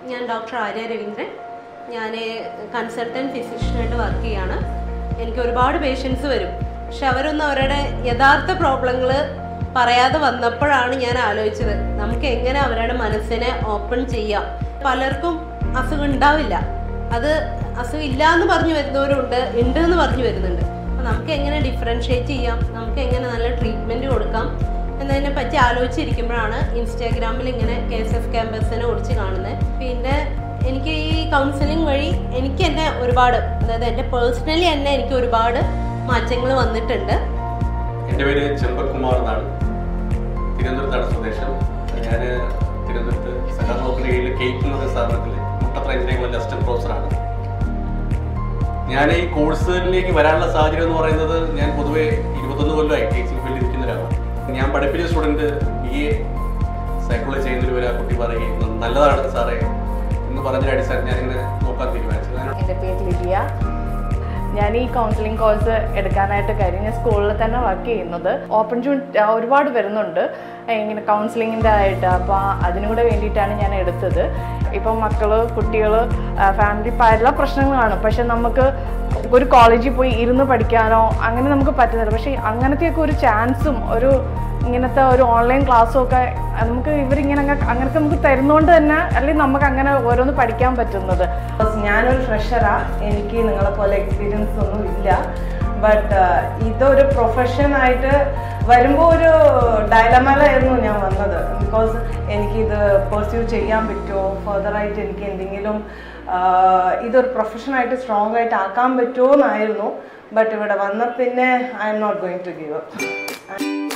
ഞാൻ ഡോക്ടർ ആര്യ രവീന്ദ്രൻ ഞാൻ consultant ഫിസിഷ്യനായിട്ട് work ചെയ്യാണ് എനിക്ക് ഒരുപാട് പേഷ്യൻസ് വരും പക്ഷെ അവരൊന്നും അവരുടെ യഥാർത്ഥ പ്രോബ്ലങ്ങൾ പറയാതെ വന്നപ്പോഴാണ് ഞാൻ ആലോചിച്ചത് നമുക്ക് എങ്ങനെ അവരുടെ മനസ്സിനെ ഓപ്പൺ ചെയ്യാം പലർക്കും അസുഖം ഉണ്ടാവില്ല അത് അസുഖം ഇല്ല എന്ന് പറഞ്ഞു വരുന്നവരുണ്ട് ഉണ്ട് എന്ന് പറഞ്ഞു വരുന്നുണ്ട് അപ്പം നമുക്ക് എങ്ങനെ ഡിഫറൻഷ്യേറ്റ് ചെയ്യാം നമുക്ക് എങ്ങനെ നല്ല ട്രീറ്റ്മെൻറ്റ് കൊടുക്കാം എന്നതിനെ പറ്റി ആലോചിച്ചിരിക്കുമ്പോഴാണ് ഇൻസ്റ്റാഗ്രാമിൽ ഇങ്ങനെ കെ എസ് എഫ് ക്യാമ്പസിനെ കുറിച്ച് കാണുന്നത് പിന്നെ എനിക്ക് ഈ കൗൺസിലിംഗ് വഴി എനിക്ക് തന്നെ ഒരുപാട് അതായത് എൻ്റെ പേഴ്സണലി തന്നെ എനിക്ക് ഒരുപാട് മാറ്റങ്ങൾ വന്നിട്ടുണ്ട് എൻ്റെ പേര് ചെമ്പക്കുമാർ എന്നാണ് തിരുവനന്തപുരത്താണ് സ്വദേശം ഞാൻ തിരുവനന്തപുരത്ത് സെൻട്രൽ നോക്കലിയിൽ കേക്ക് എന്ന സ്ഥാപനത്തിൽ മുട്ടത്ര എഞ്ചിനീയറിംഗ് അസിസ്റ്റന്റ് പ്രൊഫസറാണ് ഞാൻ ഈ കോഴ്സുകളിലേക്ക് വരാനുള്ള സാഹചര്യം എന്ന് പറയുന്നത് ഞാൻ പൊതുവെ ഇരുപത്തൊന്ന് കൊല്ലമായി ടീച്ചിങ് ഫീൽഡിൽ ഇരിക്കുന്ന ഒരാളാണ് ഞാൻ പഠിപ്പിച്ച സ്റ്റുഡൻറ്റ് ബി എ സൈക്കോളജി ചെയ്യുന്നൊരു ഒരു ആ കുട്ടി പറയുകയും നല്ലതാണ് സാറേ എന്ന് പറഞ്ഞ അടിസ്ഥാനത്തിൽ ഞാനിങ്ങനെ നോക്കാൻ തീരുമാനിച്ചത് അതിനോട് എൻ്റെ പേര് ലിഡിയ ഞാൻ ഈ കൗൺസിലിംഗ് കോഴ്സ് എടുക്കാനായിട്ട് കാര്യം ഞാൻ സ്കൂളിൽ തന്നെ വർക്ക് ചെയ്യുന്നത് ഓപ്പർച്യൂണിറ്റി ഒരുപാട് വരുന്നുണ്ട് ഇങ്ങനെ കൗൺസിലിങ്ങിൻ്റെ ആയിട്ട് അപ്പോൾ അതിനും കൂടെ വേണ്ടിയിട്ടാണ് ഞാൻ എടുത്തത് ഇപ്പം മക്കൾ കുട്ടികൾ ഫാമിലി പല പ്രശ്നങ്ങളാണ് പക്ഷെ നമുക്ക് ഒരു കോളേജിൽ പോയി ഇരുന്ന് പഠിക്കാനോ അങ്ങനെ നമുക്ക് പറ്റുന്നില്ല പക്ഷേ അങ്ങനത്തെയൊക്കെ ഒരു ചാൻസും ഒരു ഇങ്ങനത്തെ ഒരു ഓൺലൈൻ ക്ലാസ്സും ഒക്കെ നമുക്ക് ഇവരിങ്ങനെ അങ്ങ് അങ്ങനത്തെ നമുക്ക് തരുന്നതുകൊണ്ട് തന്നെ അല്ലെങ്കിൽ നമുക്ക് അങ്ങനെ ഓരോന്ന് പഠിക്കാൻ പറ്റുന്നത് ഞാനൊരു ഫ്രഷറാ എനിക്ക് നിങ്ങളെ പോലെ എക്സ്പീരിയൻസ് ഒന്നും ഇല്ല ബട്ട് ഇതൊരു പ്രൊഫഷനായിട്ട് വരുമ്പോൾ ഒരു ഡയലമലായിരുന്നു ഞാൻ വന്നത് ബിക്കോസ് എനിക്കിത് പെർസ്യൂ ചെയ്യാൻ പറ്റുമോ ഫർദറായിട്ട് എനിക്ക് എന്തെങ്കിലും ആഹ്, ഇതൊരു പ്രൊഫഷനായിട്ട് സ്ട്രോങ് ആയിട്ട് ആക്കാൻ പറ്റുമോ എന്നായിരുന്നു ബട്ട് ഇവിടെ വന്ന പിന്നെ I am not going to give up